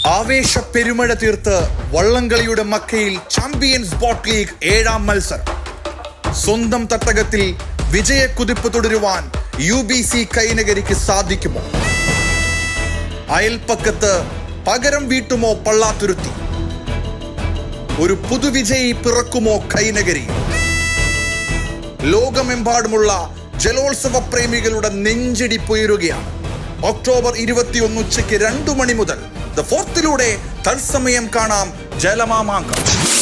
ആവേശ പെരുമഴ തീർത്ത് വള്ളംകളിയുടെ മക്കയിൽ ചാമ്പ്യൻസ് ബോട്ട് ലീഗ് ഏഴാം മത്സരം സ്വന്തം തട്ടകത്തിൽ വിജയക്കുതിപ്പ് തുടരുവാൻ യു ബി സി കൈനകരിക്ക് സാധിക്കുമോ അയൽപ്പക്കത്ത് പകരം വീട്ടുമോ പള്ളാത്തുരുത്തി ഒരു പുതുവിജയി പിറക്കുമോ കൈനഗരി ലോകമെമ്പാടുമുള്ള ജലോത്സവ പ്രേമികളുടെ നെഞ്ചിടിപ്പുയരുകയാണ് ഒക്ടോബർ ഇരുപത്തിയൊന്ന് ഉച്ചയ്ക്ക് രണ്ടു മണി മുതൽ ദ ഫോർത്തിലൂടെ തത്സമയം കാണാം ജലമാമാങ്കം